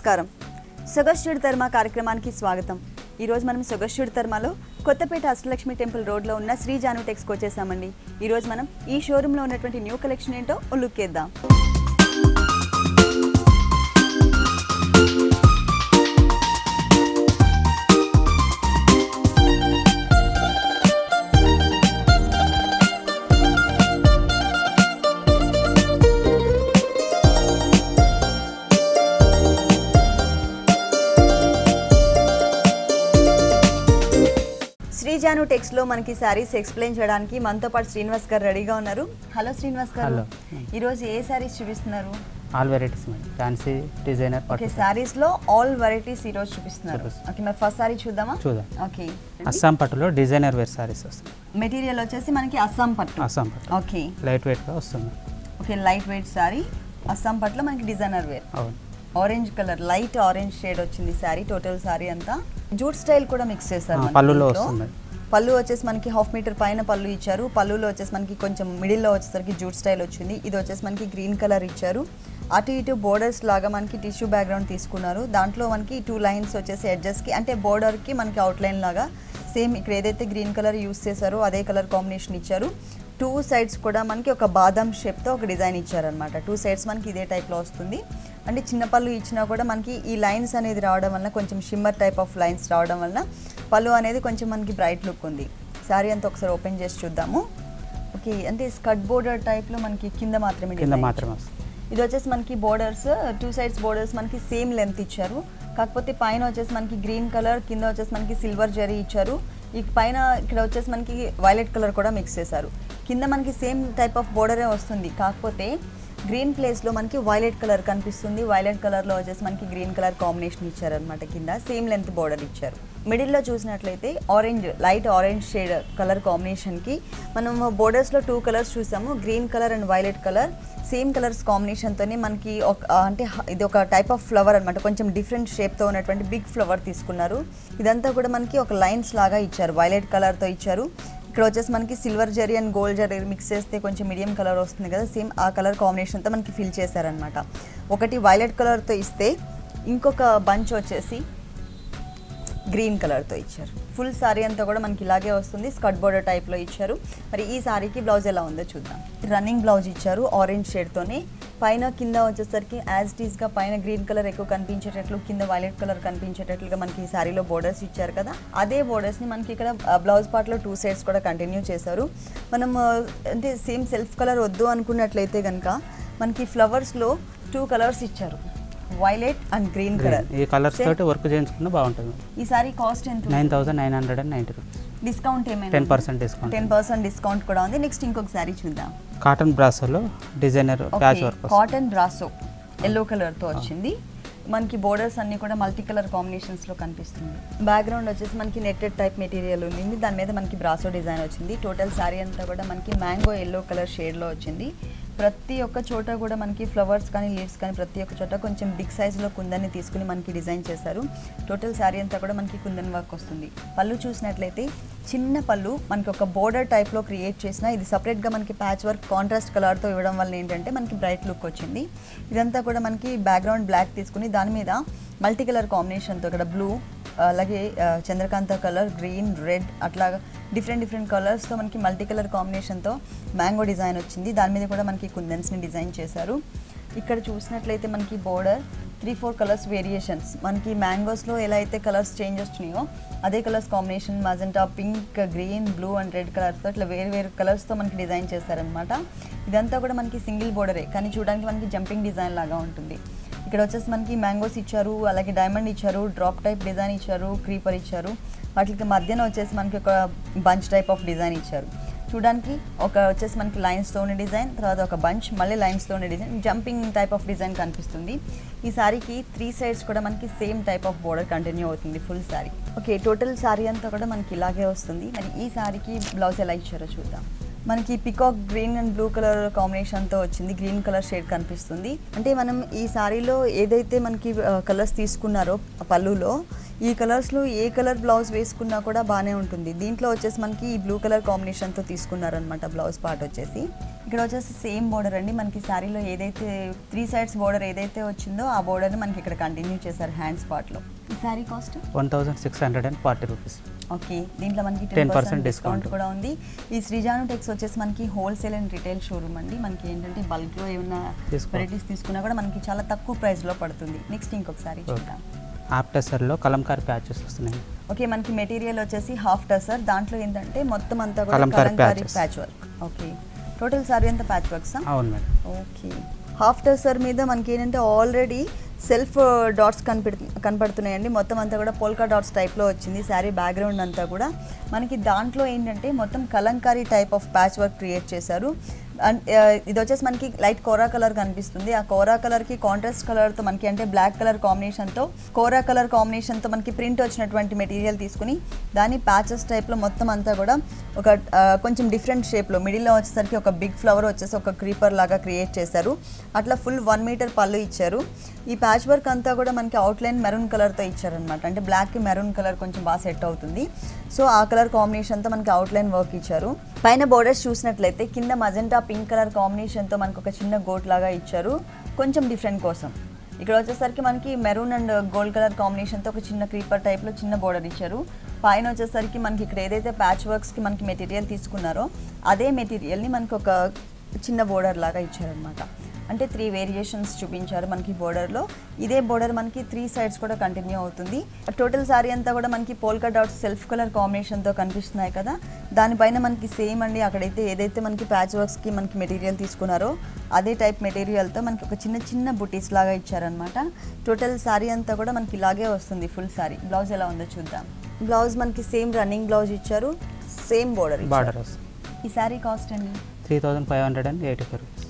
నమస్కారం సొగశ్యుడి ధర్మ కార్యక్రమానికి స్వాగతం ఈరోజు మనం సొగశ్యుడి ధర్మలో కొత్తపేట అష్టలక్ష్మి టెంపుల్ రోడ్లో ఉన్న శ్రీ జాను టెక్స్కి వచ్చేసామండి ఈరోజు మనం ఈ షోరూంలో ఉన్నటువంటి న్యూ కలెక్షన్ ఏంటో లుక్కేద్దాం శ్రీజాను టెక్స్లో మనకి శారీస్ ఎక్స్ప్లెయిన్ చేయడానికి మనతో పాటు శ్రీనివాస్ గారు రెడీగా ఉన్నారు హలో శ్రీనివాస్ గారు హలో. ఈరోజు ఏ శారీస్ చూపిస్తున్నారు all varieties madam fancy designer okay పట్టు శారీస్ లో ఆల్ వెరైటీస్ ఈ రోజు చూపిస్తున్నారు చూపిస్తాం. ఓకే మరి ఫస్ట్ సారీ చూద్దామా చూద్దాం. ఓకే అస్సాం పట్టులో డిజైనర్ వేర్ సారీస్ వస్తుంది మెటీరియల్ వచ్చేసి మనకి అస్సాం పట్టు అస్సాం పట్టు ఓకే లైట్ వెయిట్గా వస్తుంది okay lightweight sari Assam పట్టులో మనకి డిజైనర్ వేర్ అవును orange colour light orange shade వచ్చింది సారీ టోటల్ సారీ అంతా జూట్ స్టైల్ కూడా మిక్స్ చేస్తారు ఆ, మనకి పళ్ళులో దీంట్లో. వస్తుంది. పళ్ళు వచ్చేసి మనకి హాఫ్ మీటర్ పైన పళ్ళు ఇచ్చారు పళ్ళులో వచ్చేసి మనకి కొంచెం మిడిల్లో వచ్చేసరికి జూట్ స్టైల్ వచ్చింది ఇది వచ్చేసి మనకి గ్రీన్ కలర్ ఇచ్చారు అటు ఇటు బోర్డర్స్ లాగా మనకి టిష్యూ బ్యాక్గ్రౌండ్ తీసుకున్నారు దాంట్లో మనకి టూ లైన్స్ వచ్చేసి ఎడ్జెస్కి అంటే బోర్డర్కి మనకి అవుట్లైన్ లాగా సేమ్ ఇక్కడ ఏదైతే గ్రీన్ కలర్ యూస్ చేశారో అదే కలర్ కాంబినేషన్ ఇచ్చారు టూ సైడ్స్ కూడా మనకి ఒక బాదం షేప్తో ఒక డిజైన్ ఇచ్చారనమాట టూ సైడ్స్ మనకి ఇదే టైప్లో వస్తుంది అంటే చిన్న పళ్ళు ఇచ్చినా కూడా మనకి ఈ లైన్స్ అనేది రావడం వల్ల కొంచెం షిమ్మర్ టైప్ ఆఫ్ లైన్స్ రావడం వల్ల పళ్ళు అనేది కొంచెం మనకి బ్రైట్ లుక్ ఉంది శారీ అంతా ఒకసారి ఓపెన్ చేసి చూద్దాము ఓకే అంటే స్కట్ బోర్డర్ టైప్లో మనకి కింద మాత్రమే కింద design మాత్రమే వస్తుంది ఇది వచ్చేసి మనకి బోర్డర్స్ టూ సైడ్స్ బోర్డర్స్ మనకి సేమ్ లెంత్ ఇచ్చారు కాకపోతే పైన వచ్చేసి మనకి గ్రీన్ కలర్ కింద వచ్చేసి మనకి సిల్వర్ జరీ ఇచ్చారు ఈ పైన ఇక్కడ వచ్చేసి మనకి వైలెట్ కలర్ కూడా మిక్స్ చేశారు కింద మనకి సేమ్ టైప్ ఆఫ్ బోర్డరే వస్తుంది కాకపోతే గ్రీన్ ప్లేస్లో మనకి వైలెట్ కలర్ కనిపిస్తుంది వైలెట్ కలర్లో వచ్చేసి మనకి గ్రీన్ కలర్ కాంబినేషన్ ఇచ్చారనమాట కింద సేమ్ లెంత్ బోర్డర్ ఇచ్చారు మిడిల్లో చూసినట్లయితే orange light orange shade colour కాంబినేషన్కి మనం బోర్డర్స్లో టూ కలర్స్ చూసాము green colour and violet colour same colours కాంబినేషన్తోనే మనకి ఒక అంటే హ- ఇది ఒక టైప్ ఆఫ్ ఫ్లవర్ అనమాట కొంచెం డిఫరెంట్ షేప్తో ఉన్నటువంటి బిగ్ ఫ్లవర్ తీసుకున్నారు ఇదంతా కూడా మనకి ఒక లైన్స్ లాగా ఇచ్చారు వైలెట్ కలర్తో ఇచ్చారు ఇక్కడ వచ్చేసి మనకి silver zari and gold zari mix చేస్తే కొంచెం మీడియం కలర్ వస్తుంది కదా సేమ్ ఆ కలర్ కాంబినేషన్తో మనకి ఫిల్ చేశారనమాట ఒకటి వైలెట్ కలర్తో ఇస్తే ఇంకొక బంచ్ వచ్చేసి గ్రీన్ కలర్తో ఇచ్చారు ఫుల్ సారీ అంతా కూడా మనకి ఇలాగే వస్తుంది స్కర్ట్ బోర్డర్ టైప్లో ఇచ్చారు మరి ఈ సారీకి బ్లౌజ్ ఎలా ఉందో చూద్దాం రన్నింగ్ బ్లౌజ్ ఇచ్చారు ఆరెంజ్ షేడ్తోనే పైన కింద వచ్చేసరికి యాజ్ టీస్గా పైన గ్రీన్ కలర్ ఎక్కువ కనిపించేటట్లు కింద వైలెట్ కలర్ కనిపించేటట్లుగా మనకి ఈ సారీలో బోర్డర్స్ ఇచ్చారు కదా అదే బోర్డర్స్ని మనకి ఇక్కడ బ్లౌజ్ పార్ట్లో టూ సైడ్స్ కూడా కంటిన్యూ చేశారు మనం ఆ, అంటే సేమ్ సెల్ఫ్ కలర్ వద్దు అనుకున్నట్లయితే కనుక మనకి ఫ్లవర్స్లో టూ కలర్స్ ఇచ్చారు వైలెట్ అండ్ గ్రీన్ కలర్ ఈ కలర్స్ తోటి వర్క్ చేయించుకున్న బాగుంటుంది ఈ సారీ కాస్ట్ ఎంత nine thousand nine hundred and ninety rupees discount ఏమైనా ten percent discount ten percent discount కూడా ఉంది నెక్స్ట్ ఇంకొక సారీ చూద్దాం కాటన్ బ్రాసోలో డిజైనర్ ప్యాచ్ వర్క్ వస్తుంది కాటన్ బ్రాసో ఎల్లో కలర్ తో వచ్చింది మనకి బోర్డర్స్ అన్ని కూడా మల్టీ కలర్ కాంబినేషన్స్ లో కనిపిస్తుంది బ్యాక్గ్రౌండ్ వచ్చేసి మనకి నెట్టెడ్ టైప్ మెటీరియల్ ఉంది దాని మీద మనకి బ్రాసో డిజైన్ వచ్చింది టోటల్ సారీ అంతా కూడా మనకి మ్యాంగో ఎల్లో కలర్ షేడ్ లో వచ్చింది ప్రతి ఒక్క చోట కూడా మనకి ఫ్లవర్స్ కానీ లీవ్స్ కానీ ప్రతి ఒక్క చోట కొంచెం బిగ్ సైజులో కుందన్ని తీసుకుని మనకి డిజైన్ చేశారు టోటల్ శారీ అంతా కూడా మనకి కుందన్ వర్క్ వస్తుంది పళ్ళు చూసినట్లయితే చిన్న పళ్ళు మనకి ఒక బోర్డర్ టైప్లో క్రియేట్ చేసిన ఇది సపరేట్గా మనకి ప్యాచ్ వర్క్ కాంట్రాస్ట్ కలర్తో ఇవ్వడం వల్ల ఏంటంటే మనకి బ్రైట్ లుక్ వచ్చింది ఇదంతా కూడా మనకి బ్యాక్గ్రౌండ్ బ్లాక్ తీసుకుని దాని మీద మల్టీ కలర్ కాంబినేషన్తో ఇక్కడ బ్లూ అలాగే ఆ, చంద్రకాంత కలర్ గ్రీన్ రెడ్ అట్లా డిఫరెంట్ డిఫరెంట్ కలర్స్తో మనకి మల్టీ కలర్ కాంబినేషన్తో మ్యాంగో డిజైన్ వచ్చింది దాని మీద కూడా మనకి కుందన్స్ని డిజైన్ చేశారు ఇక్కడ చూసినట్లయితే మనకి border three four colours variations మనకి మ్యాంగోస్లో ఎలా అయితే కలర్స్ చేంజ్ వస్తున్నాయో అదే colours combination magenta pink green blue and red కలర్స్తో ఇట్లా వేరు వేరు కలర్స్తో మనకి డిజైన్ చేశారనమాట ఇదంతా కూడా మనకి సింగిల్ బోర్డరే కానీ చూడడానికి మనకి జంపింగ్ డిజైన్ లాగా ఉంటుంది ఇక్కడ వచ్చేసి మనకి మ్యాంగోస్ ఇచ్చారు అలాగే డైమండ్ ఇచ్చారు డ్రాప్ టైప్ డిజైన్ ఇచ్చారు క్రీపర్ ఇచ్చారు వాటికి మధ్యన వచ్చేసి మనకి ఒక బంచ్ టైప్ ఆఫ్ డిజైన్ ఇచ్చారు చూడడానికి ఒక వచ్చేసి మనకి లైన్స్తో ఉండే డిజైన్ తర్వాత ఒక బంచ్ మళ్ళీ లైన్స్తో ఉండే design jumping type of design కనిపిస్తుంది ఈ సారీకి త్రీ సైడ్స్ కూడా మనకి same type of border continue అవుతుంది full sari okay total sari అంతా కూడా మనకి ఇలాగే వస్తుంది మరి ఈ సారీకి బ్లౌజ్ ఎలా ఇచ్చారో చూద్దాం మనకి peacock green and blue colour కాంబినేషన్తో వచ్చింది గ్రీన్ కలర్ షేడ్ కనిపిస్తుంది అంటే మనం ఈ సారీలో ఏదైతే మనకి కలర్స్ తీసుకున్నారో పళ్ళులో ఈ కలర్స్లో ఏ కలర్ బ్లౌజ్ వేసుకున్నా కూడా బాగానే ఉంటుంది దీంట్లో వచ్చేసి మనకి ఈ బ్లూ కలర్ కాంబినేషన్తో తీసుకున్నారనమాట బ్లౌజ్ పార్ట్ వచ్చేసి ఇక్కడ వచ్చేసి సేమ్ బోర్డర్ అండి మనకి శారీలో ఏదైతే త్రీ సైడ్స్ బోర్డర్ ఏదైతే వచ్చిందో ఆ బోర్డర్ని మనకి ఇక్కడ కంటిన్యూ చేశారు హ్యాండ్స్ పార్ట్లో ఈ sari cost one thousand six hundred and forty rupees okay దీంట్లో మనకి 10% టెన్ పర్సెంట్ discount. డిస్కౌంట్ కూడా ఉంది ఈ శ్రీజాను టెక్స్ వచ్చేసి మనకి హోల్సేల్ అండ్ రిటైల్ షోరూమ్ అండి మనకి ఏంటంటే బల్క్లో ఏమన్నా తీసుకో. వెరైటీస్ తీసుకున్నా కూడా మనకి చాలా తక్కువ ప్రైస్లో పడుతుంది నెక్స్ట్ ఇంకొకసారి చూద్దాం ఆప్టెసర్లో కలంకారీ ప్యాచెస్ వస్తున్నాయి ఓకే మనకి మెటీరియల్ వచ్చేసి హాఫ్ టసర్ దాంట్లో ఏంటంటే మొత్తం అంతా కూడా Kalamkari Kalamkari patches. Patch work okay total sari అంతా ప్యాచ్ వర్క్సా అవును మేడం ఓకే హాఫ్ టసర్ మీద మనకి ఏంటంటే ఆల్రెడీ సెల్ఫ్ డాట్స్ కనిపెడు కనపడుతున్నాయండి మొత్తం అంతా కూడా పోల్కా డాట్స్ టైప్లో వచ్చింది శారీ బ్యాక్గ్రౌండ్ అంతా కూడా మనకి దాంట్లో ఏంటంటే మొత్తం Kalamkari type of patch work create చేశారు అండ్ ఆ, ఇది వచ్చేసి మనకి లైట్ కోరా కలర్ కనిపిస్తుంది ఆ కోరా కలర్కి కాంట్రాస్ట్ కలర్తో మనకి అంటే బ్లాక్ కలర్ కాంబినేషన్తో కోరా కలర్ కాంబినేషన్తో మనకి ప్రింట్ వచ్చినటువంటి మెటీరియల్ తీసుకుని దాన్ని ప్యాచెస్ టైప్లో మొత్తం అంతా కూడా ఒక ఆ, కొంచెం డిఫరెంట్ షేప్లో మిడిల్లో వచ్చేసరికి ఒక బిగ్ ఫ్లవర్ వచ్చేసి ఒక క్రీపర్ లాగా క్రియేట్ చేశారు అట్లా ఫుల్ వన్ మీటర్ పళ్ళు ఇచ్చారు ఈ ప్యాచ్ వర్క్ అంతా కూడా మనకి అవుట్లైన్ మెరూన్ కలర్తో ఇచ్చారనమాట అంటే బ్లాక్కి మెరూన్ కలర్ కొంచెం బాగా సెట్ అవుతుంది సో ఆ కలర్ కాంబినేషన్తో మనకి అవుట్లైన్ వర్క్ ఇచ్చారు పైన బోర్డర్స్ చూసినట్లయితే కింద మజెంటా పింక్ కలర్ కాంబినేషన్తో మనకు ఒక చిన్న గోట్ లాగా ఇచ్చారు కొంచెం డిఫరెంట్ కోసం ఇక్కడ వచ్చేసరికి మనకి మెరూన్ అండ్ గోల్డ్ కలర్ కాంబినేషన్తో ఒక చిన్న క్రీపర్ టైప్లో చిన్న బోర్డర్ ఇచ్చారు పైన వచ్చేసరికి మనకి ఇక్కడ ఏదైతే ప్యాచ్ వర్క్స్కి మనకి మెటీరియల్ తీసుకున్నారో అదే మెటీరియల్ని మనకి ఒక చిన్న బోర్డర్ లాగా ఇచ్చారనమాట అంటే త్రీ వేరియేషన్స్ చూపించారు మనకి బోర్డర్లో ఇదే బోర్డర్ మనకి త్రీ సైడ్స్ కూడా కంటిన్యూ అవుతుంది టోటల్ శారీ అంతా కూడా మనకి పోల్కా డాట్స్ సెల్ఫ్ కలర్ కాంబినేషన్తో కనిపిస్తున్నాయి కదా దానిపైన మనకి సేమ్ అండి అక్కడైతే ఏదైతే మనకి ప్యాచ్ వర్క్స్కి మనకి మెటీరియల్ తీసుకున్నారో అదే టైప్ మెటీరియల్తో మనకి ఒక చిన్న చిన్న బుటీస్ లాగా ఇచ్చారనమాట టోటల్ శారీ అంతా కూడా మనకి ఇలాగే వస్తుంది ఫుల్ శారీ బ్లౌజ్ ఎలా ఉందో చూద్దాం బ్లౌజ్ మనకి సేమ్ రన్నింగ్ బ్లౌజ్ ఇచ్చారు సేమ్ బోర్డర్ బార్డర్ వస్తుంది ఈ శారీ కాస్ట్ అండి three thousand five hundred and eighty five rupees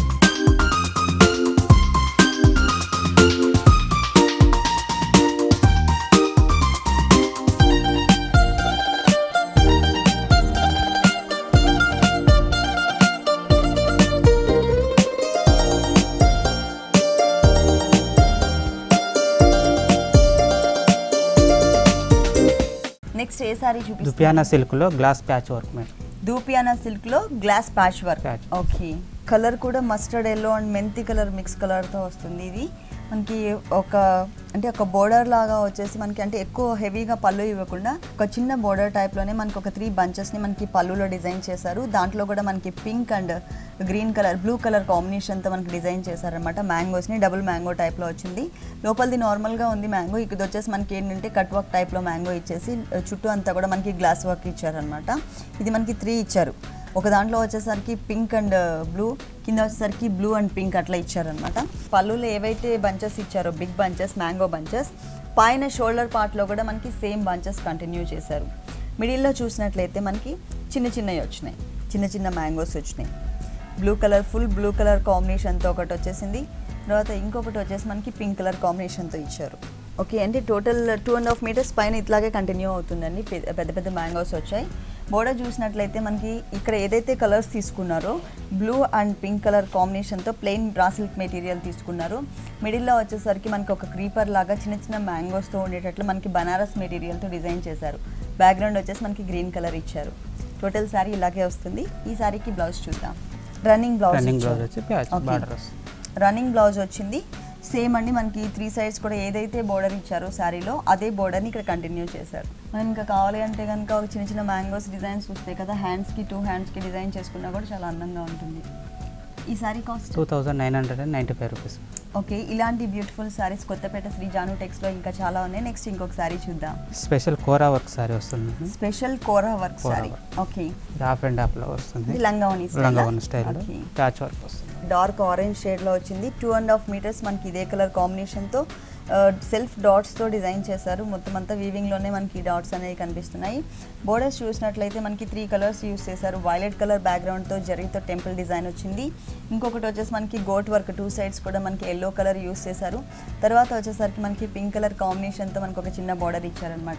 next ఏ శారీ చూపిస్తారు దుపియానా సిల్క్లో glass patch work madam dupion silk లో glass patch work Patch. Okay colour కూడా మస్టర్డ్ ఎల్లో అండ్ మెంతి కలర్ మిక్స్ కలర్తో వస్తుంది ఇది మనకి ఒక అంటే ఒక బోర్డర్ లాగా వచ్చేసి మనకి అంటే ఎక్కువ హెవీగా పళ్ళు ఇవ్వకుండా ఒక చిన్న బోర్డర్ టైప్లోనే మనకి ఒక త్రీ బంచెస్ని మనకి పళ్ళులో డిజైన్ చేశారు దాంట్లో కూడా మనకి pink and green colour blue colour కాంబినేషన్తో మనకి డిజైన్ చేశారనమాట మ్యాంగోస్ని డబుల్ మ్యాంగో టైప్లో వచ్చింది లోపలిది నార్మల్గా ఉంది మ్యాంగో ఇది వచ్చేసి మనకి ఏంటంటే కట్ వర్క్ టైప్లో మ్యాంగో ఇచ్చేసి చుట్టూ అంతా కూడా మనకి గ్లాస్ వర్క్ ఇచ్చారనమాట ఇది మనకి త్రీ ఇచ్చారు ఒక దాంట్లో వచ్చేసరికి పింక్ అండ్ బ్లూ కింద వచ్చేసరికి బ్లూ అండ్ పింక్ అట్లా ఇచ్చారనమాట పళ్ళులో ఏవైతే బంచెస్ ఇచ్చారో బిగ్ బంచెస్ మ్యాంగో బంచెస్ పైన షోల్డర్ పార్ట్లో కూడా మనకి సేమ్ బంచెస్ కంటిన్యూ చేశారు మిడిల్లో చూసినట్లయితే మనకి చిన్న చిన్నవి వచ్చినాయి చిన్న చిన్న మ్యాంగోస్ వచ్చినాయి blue colour full blue colour కాంబినేషన్తో ఒకటి వచ్చేసింది తర్వాత ఇంకొకటి వచ్చేసి మనకి పింక్ కలర్ కాంబినేషన్తో ఇచ్చారు ఓకే అంటే total two and half metres పైన ఇట్లాగే కంటిన్యూ అవుతుందండి పె- పెద్ద పెద్ద మ్యాంగోస్ వచ్చాయి బోర్డర్ చూసినట్లయితే మనకి ఇక్కడ ఏదైతే కలర్స్ తీసుకున్నారో బ్లూ అండ్ పింక్ కలర్ కాంబినేషన్తో ప్లెయిన్ బ్రాసిల్క్ మెటీరియల్ తీసుకున్నారు మిడిల్లో వచ్చేసరికి మనకి ఒక క్రీపర్ లాగా చిన్న చిన్న మ్యాంగోస్తో ఉండేటట్లు మనకి బనారస్ మెటీరియల్తో డిజైన్ చేశారు బ్యాక్గ్రౌండ్ వచ్చేసి మనకి గ్రీన్ కలర్ ఇచ్చారు టోటల్ శారీ ఇలాగే వస్తుంది ఈ శారీకి బ్లౌజ్ చూద్దాం రన్నింగ్ బ్లౌజ్ రన్నింగ్ ఇచ్చారు. బ్లౌజ్ వచ్చి ప్యాచ్ Okay. బార్డర్ వస్తుంది రన్నింగ్ బ్లౌజ్ వచ్చింది సేమ్ అండి మనకి త్రీ సైడ్స్ కూడా ఏదైతే బోర్డర్ ఇచ్చారో శారీలో అదే బోర్డర్ని ఇక్కడ కంటిన్యూ చేశారు మనం ఇంకా కావాలి అంటే కనుక ఒక చిన్న చిన్న మ్యాంగోస్ డిజైన్స్ వస్తాయి కదా హ్యాండ్స్కి టూ హ్యాండ్స్కి డిజైన్ చేసుకున్నా కూడా చాలా అందంగా ఉంటుంది ఈ sari cost two thousand nine hundred and ninety five rupees okay ఇలాంటి బ్యూటిఫుల్ శారీస్ కొత్తపేట శ్రీ జాను టెక్స్లో ఇంకా చాలా ఉన్నాయి నెక్స్ట్ ఇంకొక శారీ చూద్దాం స్పెషల్ కోరా వర్క్ సారీ వస్తుంది madam. Special kora work kora sari work. Okay ఇది హాఫ్ అండ్ హాఫ్లో వస్తుంది ఇది లంగావని లంగావన్ స్టైల్లో ఓకే ప్యాచ్ వర్క్ వస్తుంది డార్క్ ఆరెంజ్ షేడ్లో వచ్చింది టూ అండ్ హాఫ్ మీటర్స్ మనకి ఇదే కలర్ కాంబినేషన్తో సెల్ఫ్ డాట్స్తో డిజైన్ చేశారు మొత్తం అంతా వీవింగ్లోనే మనకి డాట్స్ అనేవి కనిపిస్తున్నాయి బోర్డర్స్ చూసినట్లయితే మనకి త్రీ కలర్స్ యూస్ చేశారు వైలెట్ కలర్ బ్యాక్గ్రౌండ్తో జరీతో టెంపుల్ డిజైన్ వచ్చింది ఇంకొకటి వచ్చేసి మనకి గోట్ వర్క్ టూ సైడ్స్ కూడా మనకి ఎల్లో కలర్ యూస్ చేశారు తర్వాత వచ్చేసరికి మనకి పింక్ కలర్ కాంబినేషన్తో మనకు ఒక చిన్న బార్డర్ ఇచ్చారనమాట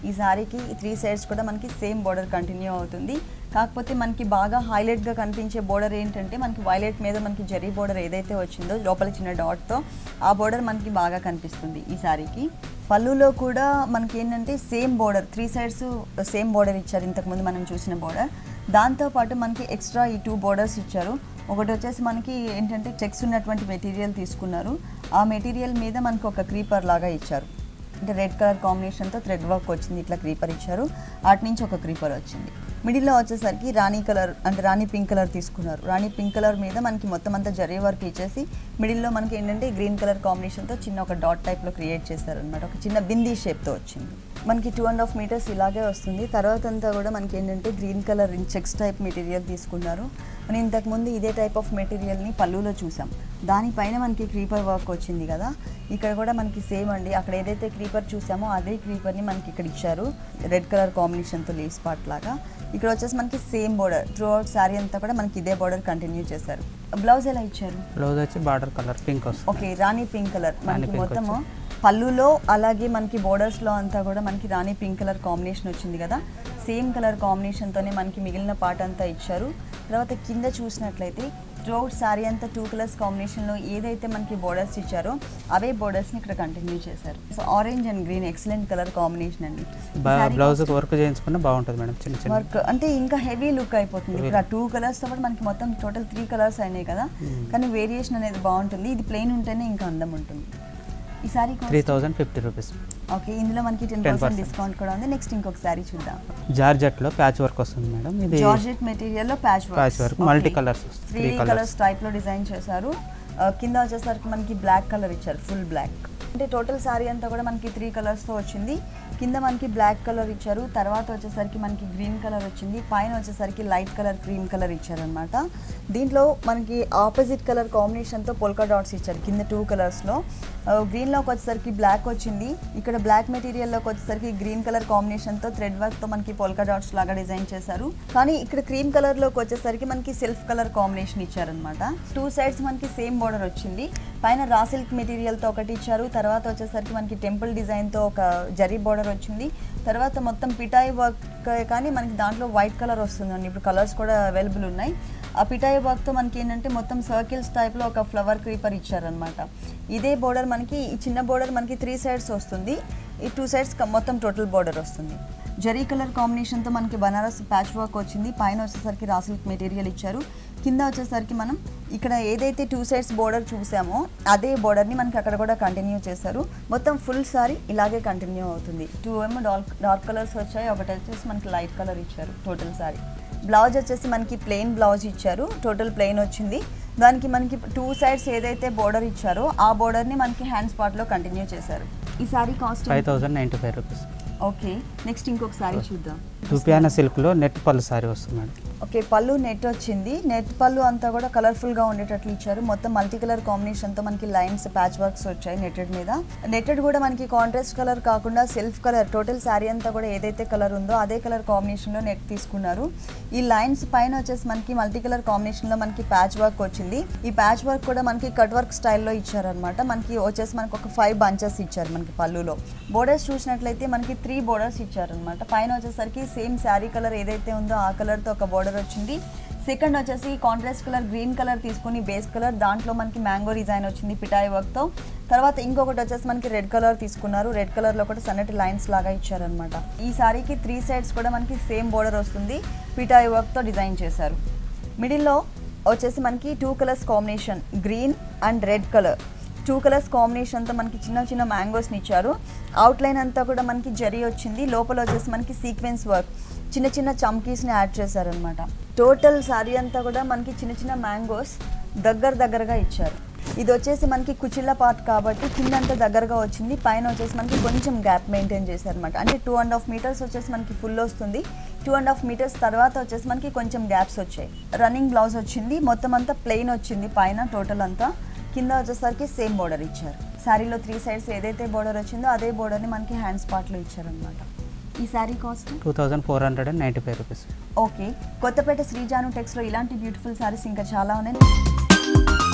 ఈ శారీకి త్రీ సైడ్స్ కూడా మనకి సేమ్ బోర్డర్ కంటిన్యూ అవుతుంది కాకపోతే మనకి బాగా హైలైట్గా కనిపించే బోర్డర్ ఏంటంటే మనకి వైలెట్ మీద మనకి జరీ బోర్డర్ ఏదైతే వచ్చిందో లోపల చిన్న డాట్తో ఆ బోర్డర్ మనకి బాగా కనిపిస్తుంది ఈ శారీకి పళ్ళులో కూడా మనకి ఏంటంటే same border three sides same border ఇచ్చారు ఇంతకుముందు మనం చూసిన బోర్డర్ దాంతోపాటు మనకి ఎక్స్ట్రా ఈ టూ బోర్డర్స్ ఇచ్చారు ఒకటి వచ్చేసి మనకి ఏంటంటే చెక్స్ ఉన్నటువంటి మెటీరియల్ తీసుకున్నారు ఆ మెటీరియల్ మీద మనకి ఒక క్రీపర్ లాగా ఇచ్చారు అంటే రెడ్ కలర్ కాంబినేషన్తో థ్రెడ్ వర్క్ వచ్చింది ఇట్లా క్రీపర్ ఇచ్చారు అటు నుంచి ఒక క్రీపర్ వచ్చింది మిడిల్లో వచ్చేసరికి రాణి కలర్ అంటే రాణి పింక్ కలర్ తీసుకున్నారు రాణి పింక్ కలర్ మీద మనకి మొత్తం అంతా జరీ వర్క్ ఇచ్చేసి మిడిల్లో మనకి ఏంటంటే గ్రీన్ కలర్ కాంబినేషన్తో చిన్న ఒక డాట్ టైప్లో క్రియేట్ చేశారు అనమాట ఒక చిన్న బిందీ షేప్తో వచ్చింది మనకి టూ అండ్ హాఫ్ మీటర్స్ ఇలాగే వస్తుంది తర్వాత అంతా కూడా మనకి ఏంటంటే green colour checks type material తీసుకున్నారు మనం ఇంతకుముందు ఇదే టైప్ ఆఫ్ మెటీరియల్ని పళ్ళులో చూసాం దానిపైన మనకి క్రీపర్ వర్క్ వచ్చింది కదా ఇక్కడ కూడా మనకి సేమ్ అండి అక్కడ ఏదైతే క్రీపర్ చూసామో అదే క్రీపర్ని మనకి ఇక్కడ ఇచ్చారు రెడ్ కలర్ కాంబినేషన్తో లేస్ పార్ట్ లాగా ఇక్కడ వచ్చేసి మనకి same border throughout sari అంతా కూడా మనకి ఇదే బోర్డర్ కంటిన్యూ చేశారు బ్లౌజ్ ఎలా ఇచ్చారు బ్లౌజ్ వచ్చి బార్డర్ కలర్ పింక్ వస్తుంది okay rani pink colour rani మనకి pink మొత్తము పళ్ళులో అలాగే మనకి బోర్డర్స్లో అంతా కూడా మనకి రాణి పింక్ కలర్ కాంబినేషన్ వచ్చింది కదా సేమ్ కలర్ కాంబినేషన్తోనే మనకి మిగిలిన పార్ట్ అంతా ఇచ్చారు తర్వాత కింద చూసినట్లయితే త్రూఅవుట్ శారీ అంతా టూ కలర్స్ కాంబినేషన్లో ఏదైతే మనకి బోర్డర్స్ ఇచ్చారో అవే బోర్డర్స్ని ఇక్కడ కంటిన్యూ చేశారు so orange and green excellent colour combination అండి బ్లౌజ్ వర్క్ చేయించుకున్న బాగుంటుంది మేడం చిన్న చిన్న వర్క్ అంటే ఇంకా హెవీ లుక్ అయిపోతుంది ఇప్పుడు ఆ టూ కలర్స్ తో పాటు మనకి మొత్తం టోటల్ త్రీ కలర్స్ అయినాయి కదా కానీ వేరియేషన్ అనేది బాగుంటుంది ఇది ప్లెయిన్ ఉంటేనే ఇంకా అందం ఉంటుంది ఈ sari three thousand fifty rupees okay ఇందులో మనకి టెన్ 10% పర్సెంట్ డిస్కౌంట్ కూడా ఉంది నెక్స్ట్ ఇంకొక సారీ చూద్దాం జార్జెట్లో ప్యాచ్ వర్క్ వస్తుంది మేడం ఇది జార్జెట్ మెటీరియల్ లో patch Patch work, multi colours, three three colours. Colours type లో డిజైన్ చేశారు ఆ, కింద వచ్చేసరికి మనకి బ్లాక్ కలర్ ఇచ్చారు ఫుల్ బ్లాక్ అంటే టోటల్ సారీ అంతా కూడా మనకి త్రీ కలర్స్ తో వచ్చింది కింద మనకి బ్లాక్ కలర్ ఇచ్చారు తర్వాత వచ్చేసరికి మనకి గ్రీన్ కలర్ వచ్చింది పైన వచ్చేసరికి లైట్ కలర్ క్రీమ్ కలర్ ఇచ్చారు అనమాట దీంట్లో మనకి ఆపోజిట్ కలర్ కాంబినేషన్తో పొల్కా డాట్స్ ఇచ్చారు కింద టూ కలర్స్లో గ్రీన్లోకి వచ్చేసరికి బ్లాక్ వచ్చింది ఇక్కడ బ్లాక్ మెటీరియల్లోకి వచ్చేసరికి గ్రీన్ కలర్ కాంబినేషన్తో థ్రెడ్ వర్క్తో మనకి పొల్కా డాట్స్ లాగా డిజైన్ చేశారు కానీ ఇక్కడ క్రీమ్ కలర్లోకి వచ్చేసరికి మనకి సెల్ఫ్ కలర్ కాంబినేషన్ ఇచ్చారనమాట టూ సైడ్స్ మనకి సేమ్ బోర్డర్ వచ్చింది పైన రా సిల్క్ మెటీరియల్తో ఒకటి ఇచ్చారు తర్వాత వచ్చేసరికి మనకి టెంపుల్ డిజైన్తో ఒక జరీ బోర్డర్ వచ్చింది తర్వాత మొత్తం పిటాయి వర్క్ కానీ మనకి దాంట్లో వైట్ కలర్ వస్తుందండి ఇప్పుడు కలర్స్ కూడా అవైలబుల్ ఉన్నాయి ఆ పిటాయి వర్క్తో మనకి ఏంటంటే మొత్తం సర్కిల్స్ టైప్లో ఒక ఫ్లవర్ క్రీపర్ ఇచ్చారనమాట ఇదే బోర్డర్ మనకి ఈ చిన్న బోర్డర్ మనకి త్రీ సైడ్స్ వస్తుంది ఈ టూ సైడ్స్ మొత్తం టోటల్ బోర్డర్ వస్తుంది జరీ కలర్ కాంబినేషన్తో మనకి బనారస్ ప్యాచ్ వర్క్ వచ్చింది పైన వచ్చేసరికి రా సిల్క్ మెటీరియల్ ఇచ్చారు కింద వచ్చేసరికి మనం ఇక్కడ ఏదైతే టూ సైడ్స్ బోర్డర్ చూసామో అదే బోర్డర్ని మనకి అక్కడ కూడా కంటిన్యూ చేశారు మొత్తం ఫుల్ సారీ ఇలాగే కంటిన్యూ అవుతుంది టూ ఏమో డార్క్ డార్క్ కలర్స్ వచ్చాయి ఒకటి వచ్చేసి మనకి లైట్ కలర్ ఇచ్చారు టోటల్ సారీ బ్లౌజ్ వచ్చేసి మనకి ప్లెయిన్ బ్లౌజ్ ఇచ్చారు టోటల్ ప్లెయిన్ వచ్చింది దానికి మనకి టూ సైడ్స్ ఏదైతే బోర్డర్ ఇచ్చారో ఆ బోర్డర్ని మనకి హ్యాండ్ స్పాట్లో కంటిన్యూ చేశారు ఈ sari cost five thousand ninety five rupees okay next ఇంకొక సారీ చూద్దాం దుపియానా సిల్క్లో నెట్ పళ్ళు సారీ వస్తుంది మేడం ఓకే పళ్ళు నెట్ వచ్చింది నెట్ పళ్ళు అంతా కూడా కలర్ఫుల్గా ఉండేటట్లు ఇచ్చారు మొత్తం మల్టీ కలర్ కాంబినేషన్తో మనకి లైన్స్ ప్యాచ్ వర్క్స్ వచ్చాయి నెట్టెడ్ మీద నెట్టెడ్ కూడా మనకి కాంట్రాస్ట్ కలర్ కాకుండా సెల్ఫ్ కలర్ టోటల్ శారీ అంతా కూడా ఏదైతే కలర్ ఉందో అదే కలర్ కాంబినేషన్లో నెట్ తీసుకున్నారు ఈ లైన్స్ పైన వచ్చేసి మనకి మల్టీ కలర్ కాంబినేషన్లో మనకి ప్యాచ్ వర్క్ వచ్చింది ఈ ప్యాచ్ వర్క్ కూడా మనకి కట్ వర్క్ స్టైల్లో ఇచ్చారనమాట మనకి వచ్చేసి మనకి ఒక ఫైవ్ బంచెస్ ఇచ్చారు మనకి పళ్ళులో బోర్డర్స్ చూసినట్లయితే మనకి త్రీ బోర్డర్స్ ఇచ్చారనమాట పైన వచ్చేసరికి సేమ్ శారీ కలర్ ఏదైతే ఉందో ఆ కలర్తో ఒక బోర్డర్ వచ్చింది సెకండ్ వచ్చేసి కాంట్రాస్ట్ కలర్ గ్రీన్ కలర్ తీసుకుని బేస్ కలర్ దాంట్లో మనకి మ్యాంగో డిజైన్ వచ్చింది పిటాయి వర్క్తో తర్వాత ఇంకొకటి వచ్చేసి మనకి రెడ్ కలర్ తీసుకున్నారు రెడ్ కలర్లో కూడా సన్నటి లైన్స్ లాగా ఇచ్చారనమాట ఈ సారీకి త్రీ సైడ్స్ కూడా మనకి సేమ్ బోర్డర్ వస్తుంది పిటాయి వర్క్తో డిజైన్ చేశారు మిడిల్లో వచ్చేసి మనకి two colours combination green and red colour two colours కాంబినేషన్తో మనకి చిన్న చిన్న మ్యాంగోస్ని ఇచ్చారు అవుట్లైన్ అంతా కూడా మనకి జరీ వచ్చింది లోపల వచ్చేసి మనకి సీక్వెన్స్ వర్క్ చిన్న చిన్న చమ్కీస్ని యాడ్ చేశారనమాట టోటల్ సారీ అంతా కూడా మనకి చిన్న చిన్న మ్యాంగోస్ దగ్గర దగ్గరగా ఇచ్చారు ఇది వచ్చేసి మనకి కుచిళ్ళ పార్ట్ కాబట్టి కిందంతా దగ్గరగా వచ్చింది పైన వచ్చేసి మనకి కొంచెం గ్యాప్ మెయింటైన్ చేశారనమాట అంటే టూ అండ్ హాఫ్ మీటర్స్ వచ్చేసి మనకి ఫుల్ వస్తుంది టూ అండ్ హాఫ్ మీటర్స్ తర్వాత వచ్చేసి మనకి కొంచెం గ్యాప్స్ వచ్చాయి రన్నింగ్ బ్లౌజ్ వచ్చింది మొత్తం అంతా ప్లెయిన్ వచ్చింది పైన టోటల్ అంతా కింద వచ్చేసరికి సేమ్ బోర్డర్ ఇచ్చారు శారీలో త్రీ సైడ్స్ ఏదైతే బోర్డర్ వచ్చిందో అదే బోర్డర్ని మనకి హ్యాండ్స్ పార్ట్లో ఇచ్చారనమాట ఈ sari cost two thousand four hundred and ninety five rupees okay Kothapeta శ్రీజాను టెక్స్లో ఇలాంటి బ్యూటిఫుల్ శారీస్ ఇంకా చాలా ఉన్నాయి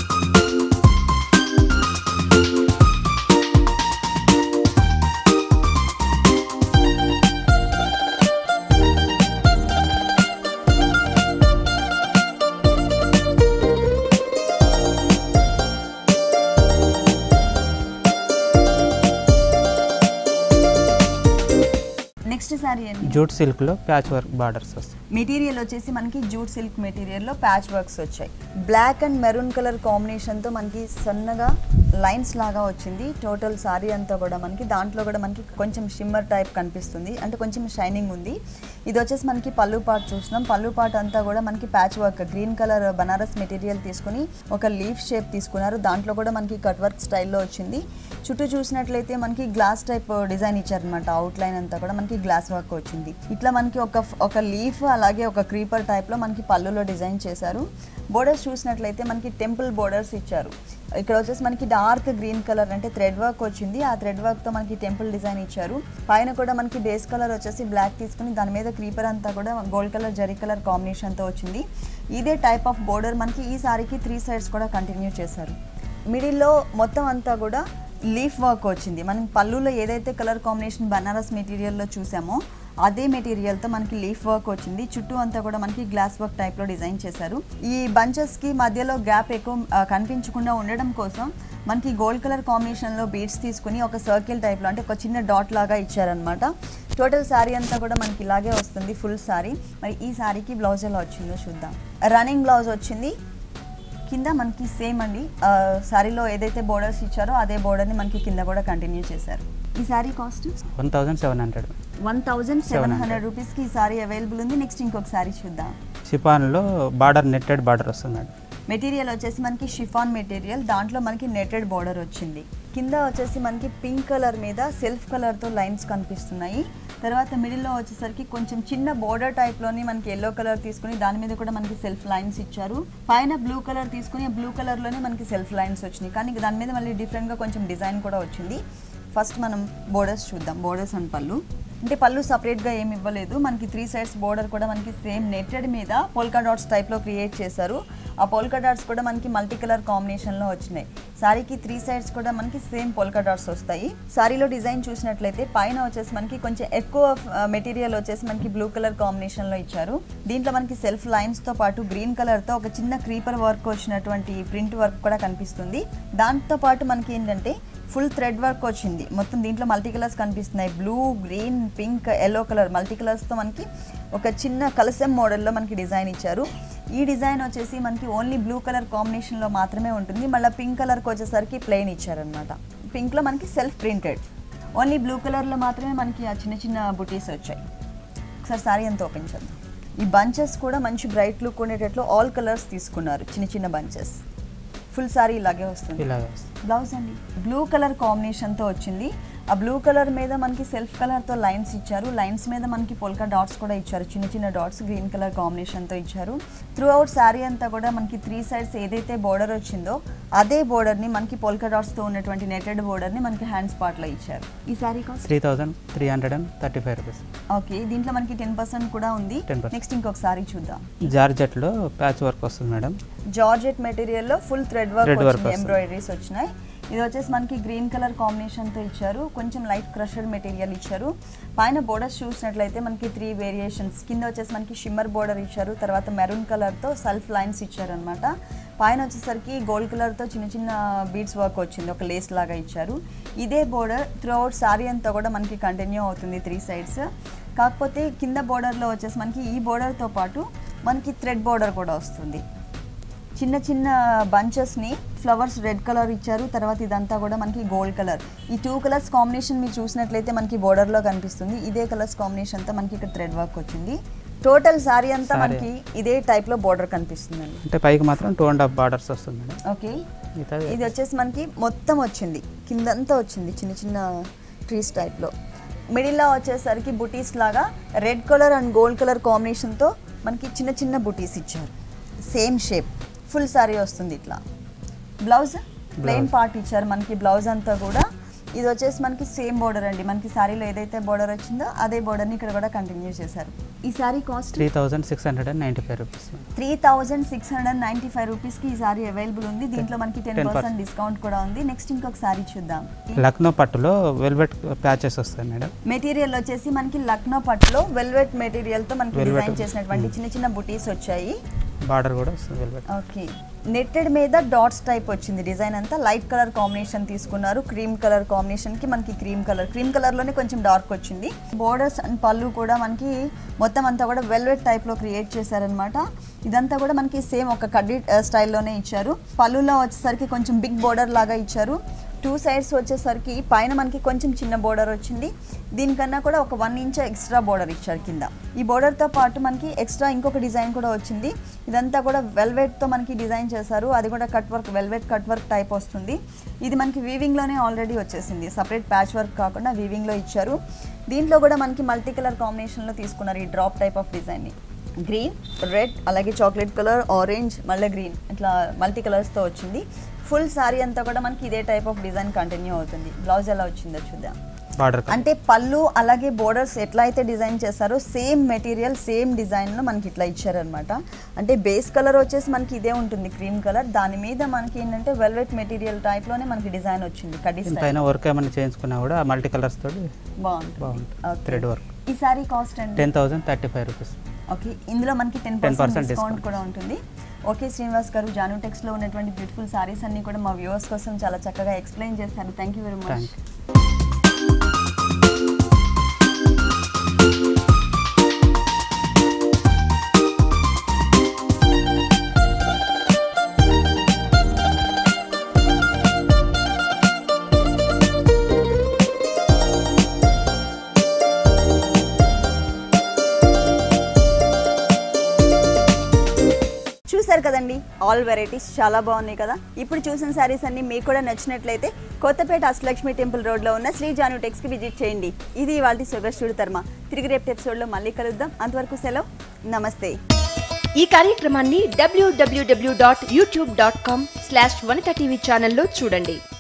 శారీ అండి జూట్ సిల్క్లో ప్యాచ్ వర్క్ బార్డర్స్ వస్తాయి మెటీరియల్ వచ్చేసి మనకి జూట్ సిల్క్ మెటీరియల్లో ప్యాచ్ వర్క్స్ వచ్చాయి బ్లాక్ అండ్ మెరూన్ కలర్ కాంబినేషన్తో మనకి సన్నగా లైన్స్ లాగా వచ్చింది టోటల్ సారీ అంతా కూడా మనకి దాంట్లో కూడా మనకి కొంచెం షిమ్మర్ టైప్ కనిపిస్తుంది అంటే కొంచెం షైనింగ్ ఉంది ఇది వచ్చేసి మనకి పళ్ళు పాట్ చూస్తున్నాం పళ్ళు పాట్ అంతా కూడా మనకి patch work green colour Banaras material తీసుకుని ఒక లీఫ్ షేప్ తీసుకున్నారు దాంట్లో కూడా మనకి కట్ వర్క్ స్టైల్లో వచ్చింది చుట్టూ చూసినట్లయితే మనకి గ్లాస్ టైప్ డిజైన్ ఇచ్చారనమాట అవుట్ లైన్ అంతా కూడా మనకి గ్లాస్ వర్క్ వచ్చింది ఇట్లా మనకి ఒక ఒక లీఫ్ అలాగే ఒక క్రీపర్ టైప్లో మనకి పళ్ళులో డిజైన్ చేశారు బోర్డర్స్ చూసినట్లయితే మనకి టెంపుల్ బోర్డర్స్ ఇచ్చారు ఇక్కడ వచ్చేసి మనకి డార్క్ గ్రీన్ కలర్ అంటే థ్రెడ్ వర్క్ వచ్చింది ఆ థ్రెడ్ వర్క్తో మనకి టెంపుల్ డిజైన్ ఇచ్చారు పైన కూడా మనకి బేస్ కలర్ వచ్చేసి బ్లాక్ తీసుకుని దాని మీద క్రీపర్ అంతా కూడా గోల్డ్ కలర్ జరీ కలర్ కాంబినేషన్తో వచ్చింది ఇదే టైప్ ఆఫ్ బోర్డర్ మనకి ఈ సారీకి త్రీ సైడ్స్ కూడా కంటిన్యూ చేశారు మిడిల్లో మొత్తం అంతా కూడా లీఫ్ వర్క్ వచ్చింది మనం పళ్ళులో ఏదైతే కలర్ కాంబినేషన్ బనారస్ మెటీరియల్లో చూసామో అదే మెటీరియల్తో మనకి లీఫ్ వర్క్ వచ్చింది చుట్టూ అంతా కూడా మనకి గ్లాస్ వర్క్ టైప్లో డిజైన్ చేశారు ఈ బంచెస్కి మధ్యలో గ్యాప్ ఎక్కువ ఆ, కనిపించకుండా ఉండడం కోసం మనకి గోల్డ్ కలర్ కాంబినేషన్లో బీడ్స్ తీసుకుని ఒక సర్కిల్ టైప్లో అంటే ఒక చిన్న డాట్ లాగా ఇచ్చారనమాట టోటల్ శారీ అంతా కూడా మనకి ఇలాగే వస్తుంది ఫుల్ శారీ మరి ఈ శారీకి బ్లౌజ్ ఎలా వచ్చిందో చూద్దాం రన్నింగ్ బ్లౌజ్ వచ్చింది కింద మనకి సేమ్ అండి ఆ, శారీలో ఏదైతే బోర్డర్స్ ఇచ్చారో అదే బోర్డర్ని మనకి కింద కూడా కంటిన్యూ చేశారు ఈ sari cost one thousand seven hundred one thousand seven 700 hundred రూపీస్కి ఈ సారీ అవైలబుల్ ఉంది నెక్స్ట్ ఇంకొక సారీ చూద్దాం షిఫాన్లో బార్డర్ నెట్టెడ్ బార్డర్ వస్తుంది మేడం మెటీరియల్ వచ్చేసి మనకి షిఫాన్ మెటీరియల్ దాంట్లో మనకి నెటెడ్ బార్డర్ వచ్చింది కింద వచ్చేసి మనకి పింక్ కలర్ మీద సెల్ఫ్ కలర్తో లైన్స్ కనిపిస్తున్నాయి తర్వాత మిడిల్లో వచ్చేసరికి కొంచెం చిన్న బోర్డర్ టైప్లోని మనకి ఎల్లో కలర్ తీసుకుని దాని మీద కూడా మనకి సెల్ఫ్ లైన్స్ ఇచ్చారు పైన బ్లూ కలర్ తీసుకుని ఆ బ్లూ కలర్లోనే మనకి సెల్ఫ్ లైన్స్ వచ్చినాయి కానీ దాని మీద మళ్ళీ డిఫరెంట్గా కొంచెం డిజైన్ కూడా వచ్చింది ఫస్ట్ మనం బోర్డర్స్ చూద్దాం బోర్డర్స్ అండ్ పళ్ళు అంటే పళ్ళు సపరేట్గా ఏమి ఇవ్వలేదు మనకి త్రీ సైడ్స్ బోర్డర్ కూడా మనకి సేమ్ నెట్టెడ్ మీద పోల్కా డాట్స్ టైప్లో క్రియేట్ చేశారు ఆ పోల్కా డాట్స్ కూడా మనకి మల్టీ కలర్ కాంబినేషన్లో వచ్చినాయి సారీకి త్రీ సైడ్స్ కూడా మనకి సేమ్ పోల్కా డాట్స్ వస్తాయి సారీలో డిజైన్ చూసినట్లయితే పైన వచ్చేసి మనకి కొంచెం ఎక్కువ మెటీరియల్ వచ్చేసి మనకి బ్లూ కలర్ కాంబినేషన్లో ఇచ్చారు దీంట్లో మనకి సెల్ఫ్ లైన్స్తో పాటు గ్రీన్ కలర్తో ఒక చిన్న క్రీపర్ వర్క్ వచ్చినటువంటి ప్రింట్ వర్క్ కూడా కనిపిస్తుంది దాంతో పాటు మనకి ఏంటంటే ఫుల్ థ్రెడ్ వర్క్ వచ్చింది మొత్తం దీంట్లో మల్టీ కలర్స్ కనిపిస్తున్నాయి blue green pink yellow colour multi కలర్స్తో మనకి ఒక చిన్న కలసం మోడల్లో మనకి డిజైన్ ఇచ్చారు ఈ డిజైన్ వచ్చేసి మనకి ఓన్లీ బ్లూ కలర్ కాంబినేషన్లో మాత్రమే ఉంటుంది మళ్ళీ పింక్ కలర్కి వచ్చేసరికి ప్లెయిన్ ఇచ్చారనమాట పింక్లో మనకి సెల్ఫ్ ప్రింటెడ్ ఓన్లీ బ్లూ కలర్లో మాత్రమే మనకి ఆ చిన్న చిన్న బుటీస్ వచ్చాయి ఒకసారి సారీ అంతా ఓపెన్ చేద్దాం ఈ బంచెస్ కూడా మంచి బ్రైట్ లుక్ ఉండేటట్లు ఆల్ కలర్స్ తీసుకున్నారు చిన్న చిన్న బంచెస్ ఫుల్ సారీ ఇలాగే వస్తుంది ఇలాగే వస్తుంది బ్లౌజ్ అండి బ్లూ కలర్ కాంబినేషన్తో వచ్చింది ఆ బ్లూ కలర్ మీద మనకి సెల్ఫ్ కలర్తో లైన్స్ ఇచ్చారు లైన్స్ మీద మనకి పొల్కా డాట్స్ కూడా ఇచ్చారు చిన్న చిన్న డాట్స్ గ్రీన్ కలర్ కాంబినేషన్తో ఇచ్చారు త్రూ అవుట్ శారీ అంతా కూడా మనకి త్రీ సైడ్స్ ఏదైతే బోర్డర్ వచ్చిందో అదే బోర్డర్ని మనకి పొల్కా డాట్స్తో ఉన్నటువంటి నెటెడ్ బోర్డర్ని మనకి హ్యాండ్ స్పాట్లో ఇచ్చారు ఈ sari cost three thousand three hundred and thirty five rupees okay దీంట్లో మనకి టెన్ పర్సెంట్ కూడా ఉంది 10%. నెక్స్ట్ ఇంకొక సారీ చూద్దాం జార్జెట్లో ప్యాచ్ వర్క్ వస్తుంది మేడం జార్జెట్ మెటీరియల్లో full thread work Thread work వచ్చింది వస్తుంది. ఎంబ్రాయిడరీస్ వచ్చినాయి ఇది వచ్చేసి మనకి గ్రీన్ కలర్ కాంబినేషన్తో ఇచ్చారు కొంచెం లైట్ క్రషర్ మెటీరియల్ ఇచ్చారు పైన బోర్డర్స్ చూసినట్లయితే మనకి త్రీ వేరియేషన్స్ కింద వచ్చేసి మనకి షిమ్మర్ బోర్డర్ ఇచ్చారు తర్వాత మెరూన్ కలర్తో సెల్ఫ్ లైన్స్ ఇచ్చారనమాట పైన వచ్చేసరికి గోల్డ్ కలర్తో చిన్న చిన్న బీడ్స్ వర్క్ వచ్చింది ఒక లేస్ లాగా ఇచ్చారు ఇదే బోర్డర్ త్రూ అవుట్ సారీ అంతా కూడా మనకి కంటిన్యూ అవుతుంది త్రీ సైడ్స్ కాకపోతే కింద బోర్డర్లో వచ్చేసి మనకి ఈ బోర్డర్తో పాటు మనకి థ్రెడ్ బోర్డర్ కూడా వస్తుంది చిన్న చిన్న బంచెస్ని ఫ్లవర్స్ రెడ్ కలర్ ఇచ్చారు తర్వాత ఇదంతా కూడా మనకి గోల్డ్ కలర్ ఈ టూ కలర్స్ కాంబినేషన్ మీరు చూసినట్లయితే మనకి బోర్డర్లో కనిపిస్తుంది ఇదే కలర్స్ కాంబినేషన్తో మనకి ఇక్కడ థ్రెడ్ వర్క్ వచ్చింది టోటల్ సారీ అంతా Saree. మనకి ఇదే టైప్లో బోర్డర్ కనిపిస్తుందండి అంటే పైకి మాత్రం టూ అండ్ హాఫ్ బార్డర్స్ వస్తుంది మేడం ఓకే మిగతా ఇది వచ్చేసి మనకి మొత్తం వచ్చింది కిందంతా వచ్చింది చిన్న చిన్న ట్రీస్ టైప్లో మిడిల్లో వచ్చేసరికి బుటీస్ లాగా red colour and gold colour కాంబినేషన్తో మనకి చిన్న చిన్న బుటీస్ ఇచ్చారు సేమ్ షేప్ ఫుల్ సారీ వస్తుంది ఇట్లా బ్లౌజ్ ప్లెయిన్ Blouse. పార్ట్ ఇచ్చారు మనకి బ్లౌజ్ అంతా కూడా ఇది వచ్చేసి మనకి సేమ్ బోర్డర్ అండి మనకి సారీలో ఏదైతే బోర్డర్ వచ్చిందో అదే బోర్డర్ని ఇక్కడ కూడా కంటిన్యూ చేశారు ఈ sari cost three thousand six hundred and ninety five rupees three thousand six hundred ninety five రూపీస్కి ఈ సారీ అవైలబుల్ ఉంది దీంట్లో మనకి టెన్ 10% పర్సెంట్ డిస్కౌంట్ కూడా ఉంది నెక్స్ట్ ఇంకొక సారీ చూద్దాం లక్నో పట్టులో వెల్వెట్ ప్యాచెస్ వస్తాయి మేడం మెటీరియల్ వచ్చేసి మనకి లక్నో పట్టులో వెల్వెట్ మెటీరియల్తో మనకి Velvet. డిజైన్ చేసినటువంటి చిన్న చిన్న బుటీస్ వచ్చాయి బార్డర్ కూడా వస్తుంది వెల్వెట్ ఓకే నెట్టెడ్ మీద డాట్స్ టైప్ వచ్చింది డిజైన్ అంతా లైట్ కలర్ కాంబినేషన్ తీసుకున్నారు క్రీమ్ కలర్ కాంబినేషన్ కి మనకి క్రీమ్ కలర్ క్రీమ్ కలర్ లోనే కొంచెం డార్క్ వచ్చింది బోర్డర్స్ అండ్ పళ్ళు కూడా మనకి మొత్తం అంతా కూడా వెల్వెట్ టైప్ లో క్రియేట్ చేశారనమాట ఇదంతా కూడా మనకి సేమ్ ఒక కడ్డీ స్టైల్లోనే ఇచ్చారు పళ్ళులో వచ్చేసరికి కొంచెం బిగ్ బోర్డర్ లాగా ఇచ్చారు టూ సైడ్స్ వచ్చేసరికి పైన మనకి కొంచెం చిన్న బోర్డర్ వచ్చింది దీనికన్నా కూడా ఒక వన్ ఇంచ్ ఎక్స్ట్రా బోర్డర్ ఇచ్చారు కింద ఈ బోర్డర్తో పాటు మనకి ఎక్స్ట్రా ఇంకొక డిజైన్ కూడా వచ్చింది ఇదంతా కూడా వెల్వెట్తో మనకి డిజైన్ చేశారు అది కూడా cut work velvet cut work type వస్తుంది ఇది మనకి వీవింగ్లోనే ఆల్రెడీ వచ్చేసింది సపరేట్ ప్యాచ్ వర్క్ కాకుండా వీవింగ్లో ఇచ్చారు దీంట్లో కూడా మనకి మల్టీ కలర్ కాంబినేషన్లో తీసుకున్నారు ఈ డ్రాప్ టైప్ ఆఫ్ డిజైన్ని గ్రీన్ రెడ్ అలాగే చాక్లెట్ కలర్ ఆరెంజ్ మళ్ళీ గ్రీన్ ఇట్లా మల్టీ కలర్స్తో వచ్చింది ఫుల్ సారీ అంతా కూడా మనకి ఇదే టైప్ ఆఫ్ డిజైన్ కంటిన్యూ అవుతుంది బ్లౌజ్ ఎలా వచ్చిందో చూద్దాం బార్డర్ అంటే పళ్ళు అలాగే బోర్డర్స్ ఎట్లా అయితే డిజైన్ చేస్తారో సేమ్ మెటీరియల్ సేమ్ డిజైన్లో మనకి ఇట్లా ఇచ్చారనమాట అంటే బేస్ కలర్ వచ్చేసి మనకి ఇదే ఉంటుంది క్రీమ్ కలర్ దాని మీద మనకి ఏంటంటే వెల్వెట్ మెటీరియల్ టైప్లోనే మనకి డిజైన్ వచ్చింది కడ్డీ స్టైల్ పైన వర్క్ ఏమైనా చేయించుకున్నా కూడా మల్టీ కలర్స్ తోటి బాగుంటుంది బాగుంటుంది Okay. థ్రెడ్ వర్క్ ఈ సారీ కాస్ట్ అండి ten thousand thirty five rupees okay ఇందులో మనకి టెన్ 10% పర్సెంట్ డిస్కౌంట్ discount. కూడా ఉంటుంది ఓకే శ్రీనివాస్ గారు జాను టెక్స్లో ఉన్నటువంటి బ్యూటిఫుల్ సారీస్ అన్ని కూడా మా వ్యూవర్స్ కోసం చాలా చక్కగా ఎక్స్ప్లెయిన్ చేస్తారు thank you very much thank చూసారు కదండి ఆల్ వెరైటీస్ చాలా బాగున్నాయి కదా ఇప్పుడు చూసిన శారీస్ అన్ని మీకు కూడా నచ్చినట్లయితే కొత్తపేట అష్టలక్ష్మి టెంపుల్ రోడ్లో ఉన్న శ్రీ జాను టెక్స్కి విజిట్ చేయండి ఇది వాటి సుగస్టుడు తర్మ తిరిగి రేపు ఎపిసోడ్లో మళ్ళీ కలుద్దాం అంతవరకు సెలవు నమస్తే ఈ కార్యక్రమాన్ని డబ్ల్యూడబ్ల్యూడబ్ల్యూ dot YouTube dot com slash Vanitha TV ఛానల్లో చూడండి